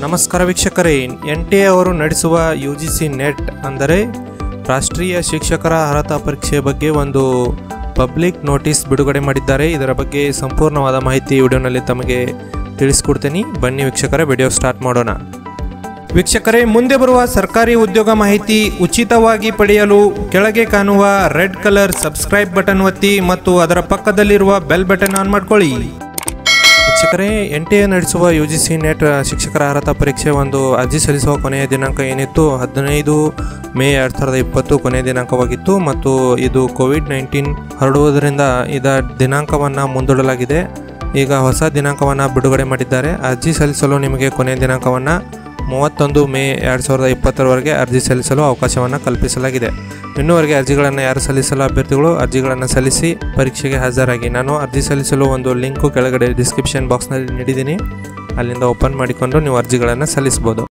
ನಮಸ್ಕಾರ ವೀಕ್ಷಕರೇ N T A ಅವರು ನಡೆಸುವ ಯು ಜಿ ಸಿ ನೆಟ್ ಅಂದರೆ ರಾಷ್ಟ್ರೀಯ ಶಿಕ್ಷಕರ ಅರ್ಹತಾ ಪರೀಕ್ಷೆ ಬಗ್ಗೆ ಒಂದು ಪಬ್ಲಿಕ್ ನೋಟಿಸ್ ಬಿಡುಗಡೆ ಮಾಡಿದ್ದಾರೆ ಇದರ ಬಗ್ಗೆ ಸಂಪೂರ್ಣವಾದ ಮಾಹಿತಿ ಈ ವಿಡಿಯೋನಲ್ಲಿ ತಮಗೆ ತಿಳಿಸ್ಕೊಡ್ತೀನಿ ಬನ್ನಿ ವೀಕ್ಷಕರೇ ವಿಡಿಯೋ ಸ್ಟಾರ್ಟ್ ಮಾಡೋಣ ವೀಕ್ಷಕರೇ ಮುಂದೆ ಬರುವ ಸರ್ಕಾರಿ ಉದ್ಯೋಗ ಮಾಹಿತಿ ಉಚಿತವಾಗಿ ಪಡೆಯಲು ಕೆಳಗೆ ಕಾಣುವ ರೆಡ್ ಕಲರ್ ಸಬ್ಸ್ಕ್ರೈಬ್ ಬಟನ್ ಒತ್ತಿ ಮತ್ತು ಅದರ ಪಕ್ಕದಲ್ಲಿರುವ ಬೆಲ್ ಬಟನ್ ಆನ್ ಮಾಡ್ಕೊಳ್ಳಿ ಶಿಕ್ಷಕರೇ ಎನ್ ಟಿ ಎ ನಡೆಸುವ ಯು ಜಿ ಸಿ ನೆಟ್ ಶಿಕ್ಷಕರ ಅರ್ಹತಾ ಪರೀಕ್ಷೆ ಒಂದು ಅರ್ಜಿ ಸಲ್ಲಿಸುವ ಕೊನೆಯ ದಿನಾಂಕ ಏನಿತ್ತು ಹದಿನೈದು ಮೇ ಎರಡು ಸಾವಿರದ ಇಪ್ಪತ್ತು ಕೊನೆಯ ದಿನಾಂಕವಾಗಿತ್ತು ಮತ್ತು ಇದು ಕೋವಿಡ್ ನೈನ್ಟೀನ್ ಹರಡುವುದರಿಂದ ಇದರ ದಿನಾಂಕವನ್ನು ಮುಂದೂಡಲಾಗಿದೆ ಈಗ ಹೊಸ ದಿನಾಂಕವನ್ನು ಬಿಡುಗಡೆ ಮಾಡಿದ್ದಾರೆ ಅರ್ಜಿ ಸಲ್ಲಿಸಲು ನಿಮಗೆ ಕೊನೆಯ ದಿನಾಂಕವನ್ನು ಮೂವತ್ತೊಂದು ಮೇ ಎರಡು ಸಾವಿರದ ಇಪ್ಪತ್ತರವರೆಗೆ ಅರ್ಜಿ ಸಲ್ಲಿಸಲು ಅವಕಾಶವನ್ನು ಕಲ್ಪಿಸಲಾಗಿದೆ ಇನ್ನೂವರೆಗೆ ಅರ್ಜಿಗಳನ್ನು ಯಾರು ಸಲ್ಲಿಸಲು ಅಭ್ಯರ್ಥಿಗಳು ಅರ್ಜಿಗಳನ್ನು ಸಲ್ಲಿಸಿ ಪರೀಕ್ಷೆಗೆ ಹಾಜರಾಗಿ ನಾನು ಅರ್ಜಿ ಸಲ್ಲಿಸಲು ಒಂದು ಲಿಂಕು ಕೆಳಗಡೆ ಡಿಸ್ಕ್ರಿಪ್ಷನ್ ಬಾಕ್ಸ್ನಲ್ಲಿ ನೀಡಿದ್ದೀನಿ ಅಲ್ಲಿಂದ ಓಪನ್ ಮಾಡಿಕೊಂಡು ನೀವು ಅರ್ಜಿಗಳನ್ನು ಸಲ್ಲಿಸ್ಬೋದು